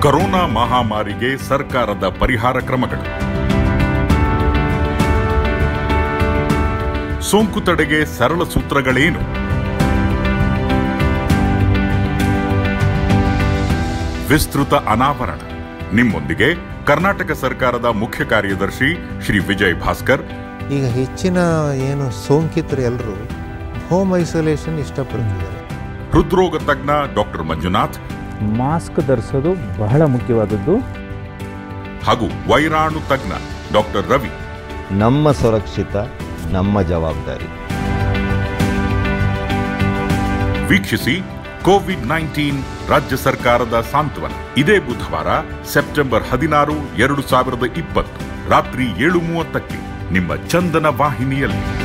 corona ಮಹಾಮಾರಿಗೆ ಸರ್ಕಾರದ ಪರಿಹಾರ ಕ್ರಮಗಳು ಸೋಂಕು ತಡೆಗೆ ಸರಳ ಸೂತ್ರಗಳೇನು ವಿಸ್ತೃತ ಅನಾವರಣ ನಿಮ್ಮೊಂದಿಗೆ ಕರ್ನಾಟಕ ಸರ್ಕಾರದ ಮುಖ್ಯ ಕಾರ್ಯದರ್ಶಿ ಶ್ರೀ ವಿಜಯ್ ಭಾಸ್ಕರ್ ಈಗ ಹೆಚ್ಚಿನ ಏನು ಸೋಂಕಿತರು ಎಲ್ಲರೂ ಹೋಮ್ ಐಸೋಲೇಷನ್ ಇಷ್ಟಪಡ್ತಿದ್ದಾರೆ ಹೃದ್ರೋಗ ತಜ್ಞ ಡಾಕ್ಟರ್ ಮಂಜುನಾಥ್ ಮಾಸ್ಕ್ ಧರಿಸೋದು ಬಹಳ ಮುಖ್ಯವಾದದ್ದು ಹಾಗೂ ವೈರಾಣು ತಜ್ಞ ಡಾಕ್ಟರ್ ರವಿ ನಮ್ಮ ಸುರಕ್ಷಿತ ನಮ್ಮ ಜವಾಬ್ದಾರಿ ವೀಕ್ಷಿಸಿ ಕೋವಿಡ್ ನೈನ್ಟೀನ್ ರಾಜ್ಯ ಸರ್ಕಾರದ ಸಾಂತ್ವನ ಇದೇ ಬುಧವಾರ ಸೆಪ್ಟೆಂಬರ್ ಹದಿನಾರು ಎರಡು ಸಾವಿರದ ಇಪ್ಪತ್ತು ರಾತ್ರಿ ಏಳು ಮೂವತ್ತಕ್ಕೆ ನಿಮ್ಮ ಚಂದನ ವಾಹಿನಿಯಲ್ಲಿ